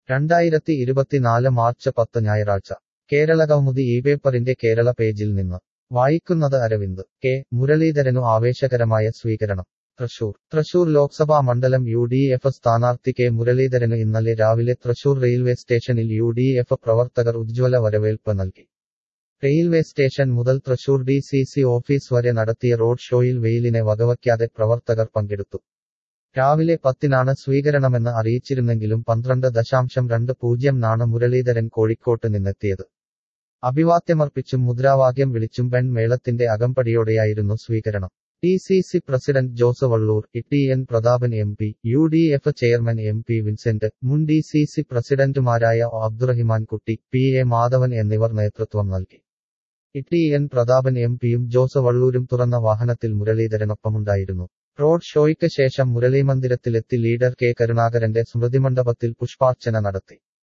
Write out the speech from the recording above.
രണ്ടായിരത്തി ഇരുപത്തിനാല് മാർച്ച് പത്ത് ഞായറാഴ്ച കേരളകൗമുദി ഈ പേപ്പറിന്റെ കേരള പേജിൽ നിന്ന് വായിക്കുന്നത് അരവിന്ദ് കെ മുരളീധരനു ആവേശകരമായ സ്വീകരണം തൃശൂർ തൃശൂർ ലോക്സഭാ മണ്ഡലം യു ഡി എഫ് സ്ഥാനാർത്ഥി കെ മുരളീധരന് ഇന്നലെ രാവിലെ തൃശൂർ റെയിൽവേ സ്റ്റേഷനിൽ യു ഡി എഫ് പ്രവർത്തകർ ഉജ്ജ്വല വരവേൽപ്പ് നൽകി റെയിൽവേ സ്റ്റേഷൻ മുതൽ Thrissur D C C office വരെ നടത്തിയ റോഡ് ഷോയിൽ വെയിലിനെ വകവയ്ക്കാതെ പ്രവർത്തകർ പങ്കെടുത്തു രാവിലെ പത്തിനാണ് സ്വീകരണമെന്ന് അറിയിച്ചിരുന്നെങ്കിലും പന്ത്രണ്ട് ദശാംശം രണ്ട് പൂജ്യം നാണ് മുരളീധരൻ കോഴിക്കോട്ട് നിന്നെത്തിയത് അഭിവാദ്യമർപ്പിച്ചും മുദ്രാവാക്യം വിളിച്ചും പെൺ മേളത്തിന്റെ അകമ്പടിയോടെയായിരുന്നു സ്വീകരണം D C C president Jose Vallur T N Prathapan M P U D F chairman M P Vincent മുൻ ഡി സി സി പ്രസിഡന്റുമാരായ അബ്ദുറഹിമാൻ കുട്ടി പി എ മാധവൻ എന്നിവർ നേതൃത്വം നൽകി ടി എൻ പ്രതാപൻ എം പിയും ജോസ് വള്ളൂരും തുറന്ന വാഹനത്തിൽ മുരളീധരനൊപ്പമുണ്ടായിരുന്നു റോഡ് ഷോയ്ക്ക് ശേഷം മുരളീമന്ദിരത്തിലെത്തി ലീഡർ കെ കരുണാകരന്റെ സ്മൃതിമണ്ഡപത്തിൽ പുഷ്പാർച്ചന നടത്തി